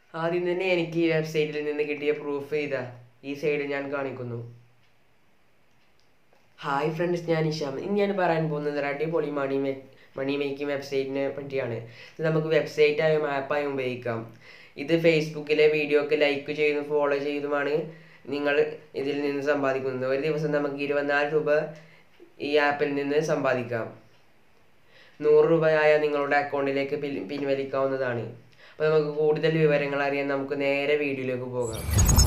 ആദ്യം തന്നെ എനിക്ക് ഈ വെബ്സൈറ്റിൽ നിന്ന് കിട്ടിയ പ്രൂഫ് ഇതാ ഈ സൈഡ് ഞാൻ കാണിക്കുന്നു ഹായ് ഫ്രണ്ട്സ് ഞാൻ ഇഷാം ഇന്ന് ഞാൻ പറയാൻ പോകുന്നത് ഒരു അടിപൊളി മണി മേ മണി മേക്കിംഗ് വെബ്സൈറ്റിനെ പറ്റിയാണ് ഇത് നമുക്ക് വെബ്സൈറ്റായും ആപ്പായും ഉപയോഗിക്കാം ഇത് ഫേസ്ബുക്കിലെ വീഡിയോക്ക് ലൈക്ക് ചെയ്തും ഫോളോ ചെയ്തുമാണ് നിങ്ങൾ ഇതിൽ നിന്ന് സമ്പാദിക്കുന്നത് ഒരു ദിവസം നമുക്ക് ഇരുപത്തിനാല് രൂപ ഈ ആപ്പിൽ നിന്ന് സമ്പാദിക്കാം നൂറ് രൂപയായ നിങ്ങളുടെ അക്കൗണ്ടിലേക്ക് പിൻ- പിൻവലിക്കാവുന്നതാണ് അപ്പോൾ നമുക്ക് കൂടുതൽ വിവരങ്ങൾ അറിയാൻ നമുക്ക് നേരെ വീഡിയോയിലേക്ക് പോകാം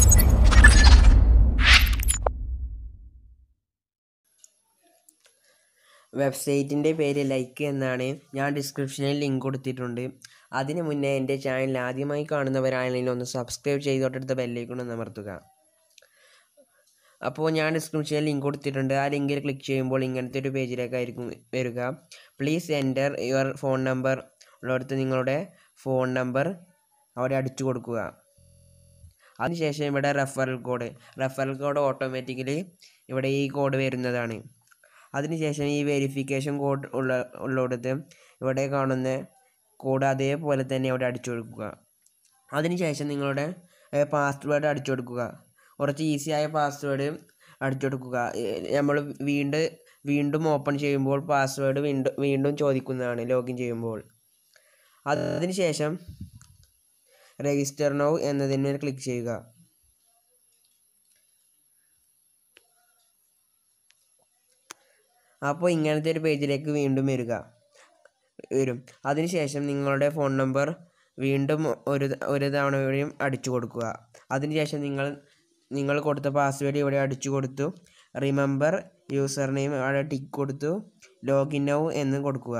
വെബ്സൈറ്റിൻ്റെ പേര് ലൈക്ക് എന്നാണ് ഞാൻ ഡിസ്ക്രിപ്ഷനിൽ ലിങ്ക് കൊടുത്തിട്ടുണ്ട് അതിന് മുന്നേ എൻ്റെ ചാനൽ ആദ്യമായി കാണുന്നവരാണെങ്കിൽ ഒന്ന് സബ്സ്ക്രൈബ് ചെയ്ത് തൊട്ടടുത്ത ബെല്ലേക്കൊണ്ട് അമർത്തുക അപ്പോൾ ഞാൻ ഡിസ്ക്രിപ്ഷനിൽ ലിങ്ക് കൊടുത്തിട്ടുണ്ട് ആ ലിങ്കിൽ ക്ലിക്ക് ചെയ്യുമ്പോൾ ഇങ്ങനത്തെ ഒരു പേജിലേക്കായിരിക്കും വരിക please enter your phone number ഉള്ളിടത്ത് നിങ്ങളുടെ ഫോൺ നമ്പർ അവിടെ അടിച്ചു കൊടുക്കുക അതിനുശേഷം ഇവിടെ referral code referral code automatically ഇവിടെ ഈ കോഡ് വരുന്നതാണ് അതിനുശേഷം ഈ വെരിഫിക്കേഷൻ കോഡ് ഉള്ള ഉള്ളിടത്ത് ഇവിടെ കാണുന്ന കോഡ് അതേപോലെ തന്നെ അവിടെ അടിച്ചു കൊടുക്കുക അതിനുശേഷം നിങ്ങളുടെ പാസ്വേഡ് അടിച്ചു കൊടുക്കുക കുറച്ച് ഈസി ആയ പാസ്വേഡ് അടിച്ചു കൊടുക്കുക നമ്മൾ വീണ്ടും വീണ്ടും ഓപ്പൺ ചെയ്യുമ്പോൾ പാസ്വേഡ് വീണ്ടും വീണ്ടും ചോദിക്കുന്നതാണ് ലോഗിൻ ചെയ്യുമ്പോൾ അതിനുശേഷം രജിസ്റ്റർ നൗ എന്നതിന്മേൽ ക്ലിക്ക് ചെയ്യുക അപ്പോൾ ഇങ്ങനത്തെ ഒരു പേജിലേക്ക് വീണ്ടും വരിക വരും അതിനുശേഷം നിങ്ങളുടെ ഫോൺ നമ്പർ വീണ്ടും ഒരു ഒരു തവണ കൂടിയും അടിച്ചു കൊടുക്കുക അതിനുശേഷം നിങ്ങൾ നിങ്ങൾ കൊടുത്ത പാസ്വേഡ് ഇവിടെ അടിച്ചു കൊടുത്തു റിമെമ്പർ യൂസർ നെയിം അവിടെ ടിക്ക് കൊടുത്തു ലോഗിൻ നൗ എന്ന് കൊടുക്കുക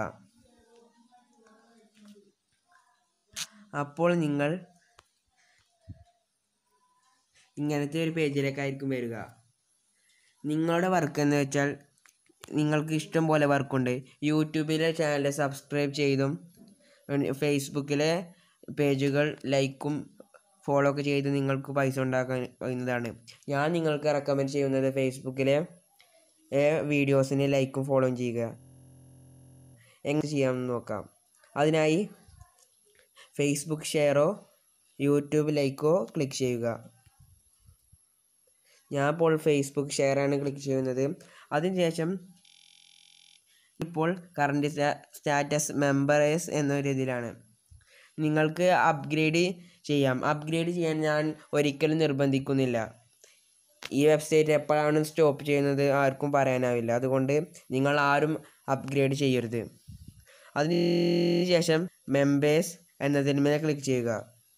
അപ്പോൾ നിങ്ങൾ ഇങ്ങനത്തെ ഒരു പേജിലേക്കായിരിക്കും വരിക നിങ്ങളുടെ വർക്ക് എന്ന് വെച്ചാൽ നിങ്ങൾക്ക് ഇഷ്ടം പോലെ വർക്കുണ്ട് യൂട്യൂബിലെ ചാനൽ സബ്സ്ക്രൈബ് ചെയ്തും ഫേസ്ബുക്കിലെ പേജുകൾ ലൈക്കും ഫോളോ ഒക്കെ ചെയ്ത് നിങ്ങൾക്ക് പൈസ ഉണ്ടാക്കാൻ കഴിയുന്നതാണ് ഞാൻ നിങ്ങൾക്ക് റെക്കമെൻഡ് ചെയ്യുന്നത് ഫേസ്ബുക്കിലെ വീഡിയോസിന് ലൈക്കും ഫോളോയും ചെയ്യുക എങ്ങനെ ചെയ്യാമെന്ന് നോക്കാം അതിനായി ഫേസ്ബുക്ക് ഷെയറോ യൂട്യൂബ് ലൈക്കോ ക്ലിക്ക് ചെയ്യുക ഞാൻ ഇപ്പോൾ ഫേസ്ബുക്ക് ഷെയറാണ് ക്ലിക്ക് ചെയ്യുന്നത് അതിനുശേഷം ഇപ്പോൾ കറണ്ട് സ്റ്റാറ്റസ് മെമ്പറേഴ്സ് എന്നൊരു ഇതിലാണ് നിങ്ങൾക്ക് അപ്ഗ്രേഡ് ചെയ്യാം അപ്ഗ്രേഡ് ചെയ്യാൻ ഞാൻ ഒരിക്കലും നിർബന്ധിക്കുന്നില്ല ഈ വെബ്സൈറ്റ് എപ്പോഴാണ് സ്റ്റോപ്പ് ചെയ്യുന്നത് ആർക്കും പറയാനാവില്ല അതുകൊണ്ട് നിങ്ങൾ ആരും അപ്ഗ്രേഡ് ചെയ്യരുത് അതിനുശേഷം മെമ്പേഴ്സ് എന്നതിന്മേൽ ക്ലിക്ക് ചെയ്യുക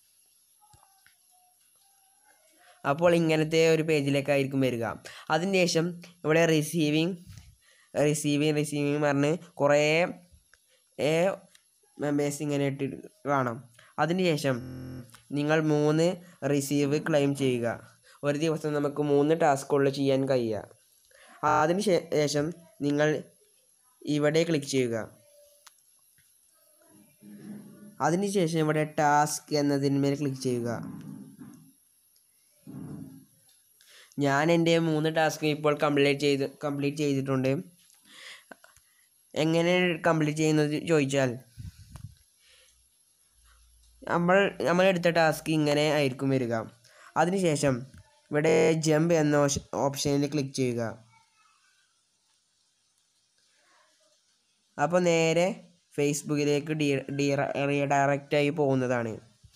അപ്പോൾ ഇങ്ങനത്തെ ഒരു പേജിലേക്കായിരിക്കും വരിക അതിനുശേഷം ഇവിടെ റിസീവിങ് റിസീവിങ് റിസീവിങ് പറഞ്ഞ് കുറേ മെമ്പേഴ്സ് ഇങ്ങനെ ഇട്ട് കാണാം അതിനുശേഷം നിങ്ങൾ മൂന്ന് റിസീവ് ക്ലെയിം ചെയ്യുക ഒരു ദിവസം നമുക്ക് മൂന്ന് ടാസ്കുകൾ ചെയ്യാൻ കഴിയുക അതിന് ശേഷം നിങ്ങൾ ഇവിടെ ക്ലിക്ക് ചെയ്യുക അതിനുശേഷം ഇവിടെ ടാസ്ക് എന്നതിന്മേൽ ക്ലിക്ക് ചെയ്യുക ഞാൻ എൻ്റെ മൂന്ന് ടാസ്ക് ഇപ്പോൾ കംപ്ലീറ്റ് ചെയ്ത് കംപ്ലീറ്റ് ചെയ്തിട്ടുണ്ട് എങ്ങനെ കംപ്ലീറ്റ് ചെയ്യുന്നത് ചോദിച്ചാൽ നമ്മൾ നമ്മൾ എടുത്ത ടാസ്ക് ഇങ്ങനെ ആയിരിക്കും വരിക അതിനുശേഷം ഇവിടെ ജമ്പ് എന്ന ഓപ്ഷനിൽ ക്ലിക്ക് ചെയ്യുക അപ്പോൾ നേരെ ഫേസ്ബുക്കിലേക്ക് ഡി ഡി റീഡയറക്റ്റ് ആയി പോകുന്നതാണ്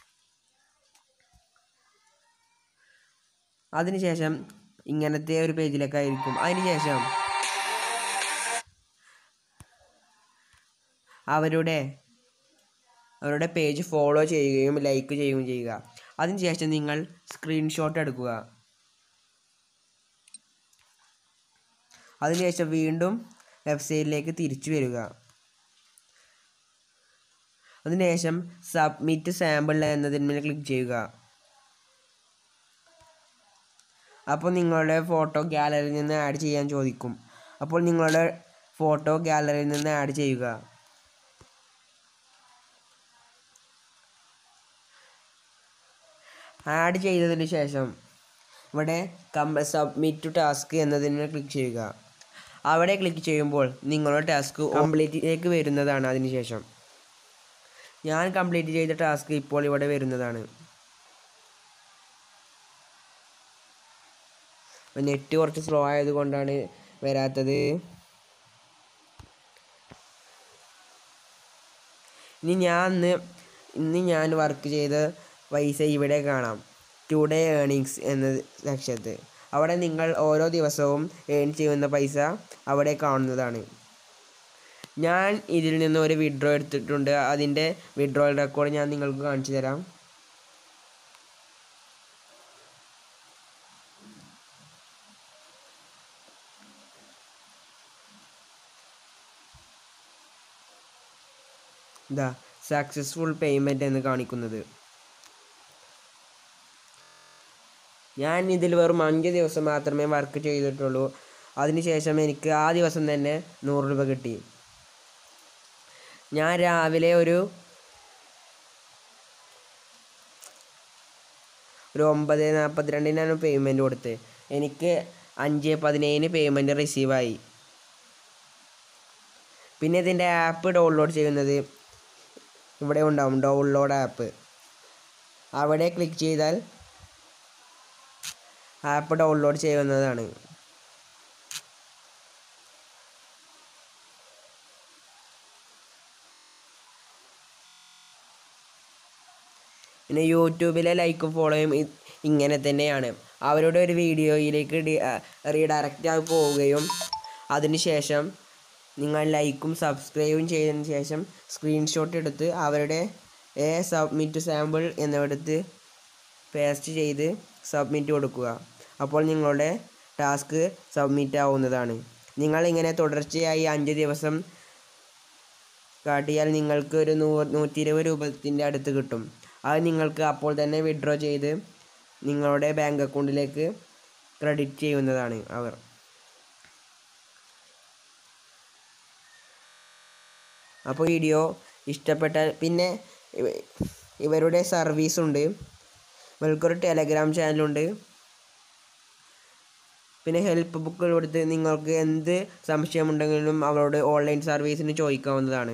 അതിനുശേഷം ഇങ്ങനത്തെ ഒരു പേജിലേക്കായിരിക്കും അതിനുശേഷം അവരുടെ അവരുടെ പേജ് ഫോളോ ചെയ്യുകയും ലൈക്ക് ചെയ്യുകയും ചെയ്യുക അതിനുശേഷം നിങ്ങൾ സ്ക്രീൻഷോട്ട് എടുക്കുക അതിനുശേഷം വീണ്ടും വെബ്സൈറ്റിലേക്ക് തിരിച്ചു വരിക അതിനുശേഷം സബ്മിറ്റ് സാമ്പിൾ എന്നതിന്മേൽ ക്ലിക്ക് ചെയ്യുക അപ്പോൾ നിങ്ങളുടെ ഫോട്ടോ ഗാലറിയിൽ നിന്ന് ആഡ് ചെയ്യാൻ ചോദിക്കും അപ്പോൾ നിങ്ങളുടെ ഫോട്ടോ ഗാലറിയിൽ നിന്ന് ആഡ് ചെയ്യുക ആഡ് ചെയ്തതിന് ശേഷം ഇവിടെ കമ്പ സബ്മിറ്റ് ടു ടാസ്ക് എന്നതിന് ക്ലിക്ക് ചെയ്യുക അവിടെ ക്ലിക്ക് ചെയ്യുമ്പോൾ നിങ്ങളുടെ ടാസ്ക് കംപ്ലീറ്റിലേക്ക് വരുന്നതാണ് അതിനുശേഷം ഞാൻ കംപ്ലീറ്റ് ചെയ്ത ടാസ്ക് ഇപ്പോൾ ഇവിടെ വരുന്നതാണ് നെറ്റ് കുറച്ച് സ്ലോ ആയതുകൊണ്ടാണ് വരാത്തത് ഇനി ഞാൻ ഇന്ന് ഇന്ന് ഞാൻ വർക്ക് ചെയ്ത പൈസ ഇവിടെ കാണാം ടുഡേ ഏണിങ്സ് എന്ന സെക്ഷത്ത് അവിടെ നിങ്ങൾ ഓരോ ദിവസവും ഏൺ ചെയ്യുന്ന പൈസ അവിടെ കാണുന്നതാണ് ഞാൻ ഇതിൽ നിന്ന് ഒരു വിഡ്രോ എടുത്തിട്ടുണ്ട് അതിൻ്റെ വിഡ്രോവൽ റെക്കോർഡ് ഞാൻ നിങ്ങൾക്ക് കാണിച്ചു തരാം ഇതാ സക്സസ്ഫുൾ പേയ്മെൻറ്റ് എന്ന് കാണിക്കുന്നത് ഞാൻ ഇതിൽ വെറും അഞ്ച് ദിവസം മാത്രമേ വർക്ക് ചെയ്തിട്ടുള്ളൂ അതിനുശേഷം എനിക്ക് ആ ദിവസം തന്നെ നൂറ് രൂപ കിട്ടി ഞാൻ രാവിലെ ഒരു ഒരു ഒമ്പത് നാൽപ്പത്തിരണ്ടിനാണ് പേയ്മെൻറ്റ് കൊടുത്തത് എനിക്ക് അഞ്ച് പതിനേഴിന് പേയ്മെൻറ്റ് റിസീവായി പിന്നെ ഇതിൻ്റെ ആപ്പ് ഡൗൺലോഡ് ചെയ്യുന്നത് ഇവിടെ ഉണ്ടാവും ഡൗൺലോഡ് ആപ്പ് അവിടെ ക്ലിക്ക് ചെയ്താൽ ആപ്പ് ഡൗൺലോഡ് ചെയ്യുന്നതാണ് പിന്നെ യൂട്യൂബിലെ ലൈക്കും ഫോളോയും ഇ- ഇങ്ങനെ തന്നെയാണ് അവരുടെ ഒരു വീഡിയോയിലേക്ക് ഡി റീഡയറക്റ്റ് ആയി പോവുകയും അതിനുശേഷം നിങ്ങൾ ലൈക്കും സബ്സ്ക്രൈബും ചെയ്തതിന് ശേഷം സ്ക്രീൻഷോട്ട് എടുത്ത് അവരുടെ എ സബ്മിറ്റ് സാമ്പിൾ എന്നിടത്ത് പേസ്റ്റ് ചെയ്ത് സബ്മിറ്റ് കൊടുക്കുക അപ്പോൾ നിങ്ങളുടെ ടാസ്ക് സബ്മിറ്റ് ആവുന്നതാണ് നിങ്ങളിങ്ങനെ തുടർച്ചയായി അഞ്ച് ദിവസം കാട്ടിയാൽ നിങ്ങൾക്ക് ഒരു നൂ നൂറ്റി ഇരുപത് രൂപത്തിൻ്റെ അടുത്ത് കിട്ടും അത് നിങ്ങൾക്ക് അപ്പോൾ തന്നെ വിഡ്രോ ചെയ്ത് നിങ്ങളുടെ ബാങ്ക് അക്കൗണ്ടിലേക്ക് ക്രെഡിറ്റ് ചെയ്യുന്നതാണ് അവർ അപ്പോൾ വീഡിയോ ഇഷ്ടപ്പെട്ടാൽ പിന്നെ ഇവ- ഇവരുടെ സർവീസ് ഉണ്ട് ഇവർക്കൊരു ടെലഗ്രാം ചാനലുണ്ട് പിന്നെ ഹെൽപ്പ് ബുക്ക് കൊടുത്ത് നിങ്ങൾക്ക് എന്ത് സംശയമുണ്ടെങ്കിലും അവരോട് ഓൺലൈൻ സർവീസിന് ചോദിക്കാവുന്നതാണ്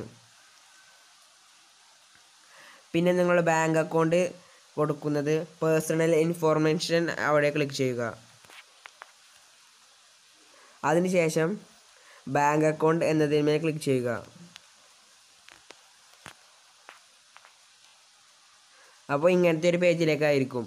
പിന്നെ നിങ്ങളുടെ ബാങ്ക് അക്കൗണ്ട് കൊടുക്കുന്നത് പേഴ്സണൽ ഇൻഫോർമേഷൻ അവിടെ ക്ലിക്ക് ചെയ്യുക അതിനുശേഷം ബാങ്ക് അക്കൗണ്ട് എന്നതിന്മേൽ ക്ലിക്ക് ചെയ്യുക അപ്പോൾ ഇങ്ങനത്തെ ഒരു പേജിലേക്കായിരിക്കും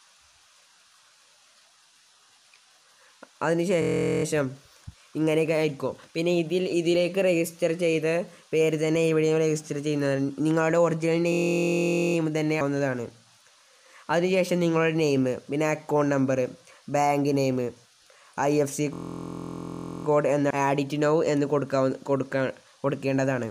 അതിനുശേഷം ഇങ്ങനെയൊക്കെ ആയിരിക്കും പിന്നെ ഇതിൽ ഇതിലേക്ക് രജിസ്റ്റർ ചെയ്ത പേര് തന്നെ എവിടെയും രജിസ്റ്റർ ചെയ്യുന്നതാണ് നിങ്ങളുടെ ഒറിജിനൽ നെയിം തന്നെ ആവുന്നതാണ് അതിനുശേഷം നിങ്ങളുടെ നെയിം പിന്നെ account number bank name I F C code എന്ന് ആഡിറ്റ് നൗ എന്ന് കൊടുക്കാവുന്ന കൊടുക്കാൻ കൊടുക്കേണ്ടതാണ്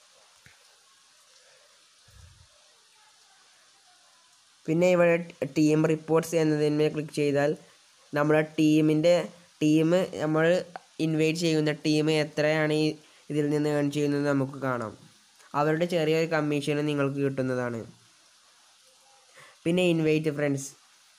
പിന്നെ ഇവിടെ ടീം റിപ്പോർട്ട്സ് എന്നതിന്മേൽ ക്ലിക്ക് ചെയ്താൽ നമ്മുടെ ടീമിൻ്റെ ടീം നമ്മൾ ഇൻവൈറ്റ് ചെയ്യുന്ന ടീം എത്രയാണ് ഈ ഇതിൽ നിന്ന് ഏൺ ചെയ്യുന്നത് നമുക്ക് കാണാം അവരുടെ ചെറിയൊരു കമ്മീഷൻ നിങ്ങൾക്ക് കിട്ടുന്നതാണ് പിന്നെ ഇൻവൈറ്റ് ഫ്രണ്ട്സ്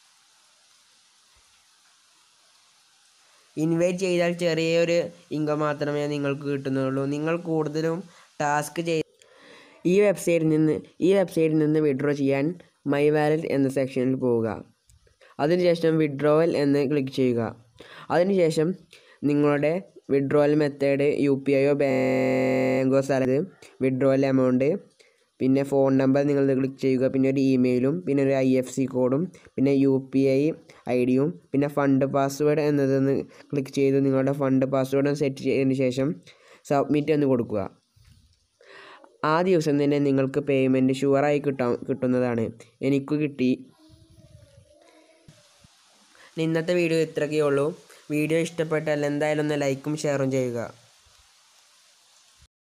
ഇൻവൈറ്റ് ചെയ്താൽ ചെറിയൊരു ഇൻകം മാത്രമേ നിങ്ങൾക്ക് കിട്ടുന്നുള്ളൂ നിങ്ങൾ കൂടുതലും ടാസ്ക് ചെയ്ത് ഈ വെബ്സൈറ്റിൽ നിന്ന് ഈ വെബ്സൈറ്റിൽ നിന്ന് വിഡ്രോ ചെയ്യാൻ മൈ വാലറ്റ് എന്ന സെക്ഷനിൽ പോവുക അതിനുശേഷം വിഡ്രോവൽ എന്ന് ക്ലിക്ക് ചെയ്യുക അതിനുശേഷം നിങ്ങളുടെ വിഡ്രോവൽ മെത്തേഡ് യു പി ഐയോ ബാങ്കോ സ്ഥലത്ത് വിഡ്രോവൽ എമൗണ്ട് പിന്നെ ഫോൺ നമ്പർ നിങ്ങൾ ക്ലിക്ക് ചെയ്യുക പിന്നെ ഒരു ഇമെയിലും പിന്നെ ഒരു ഐ എഫ് സി കോഡും പിന്നെ യു പി ഐ ഐ ഡിയും പിന്നെ ഫണ്ട് പാസ്വേഡ് എന്നതൊന്ന് ക്ലിക്ക് ചെയ്ത് നിങ്ങളുടെ ഫണ്ട് പാസ്വേഡ് സെറ്റ് ചെയ്തതിന് ശേഷം സബ്മിറ്റ് എന്ന് കൊടുക്കുക ആ ദിവസം തന്നെ നിങ്ങൾക്ക് പേയ്മെൻറ്റ് ഷുവറായി കിട്ടാൻ കിട്ടുന്നതാണ് എനിക്ക് കിട്ടി ഇന്നത്തെ വീഡിയോ ഇത്രയൊക്കെ ഉള്ളൂ വീഡിയോ ഇഷ്ടപ്പെട്ടാൽ എന്തായാലും ഒന്ന് ലൈക്കും ഷെയറും ചെയ്യുക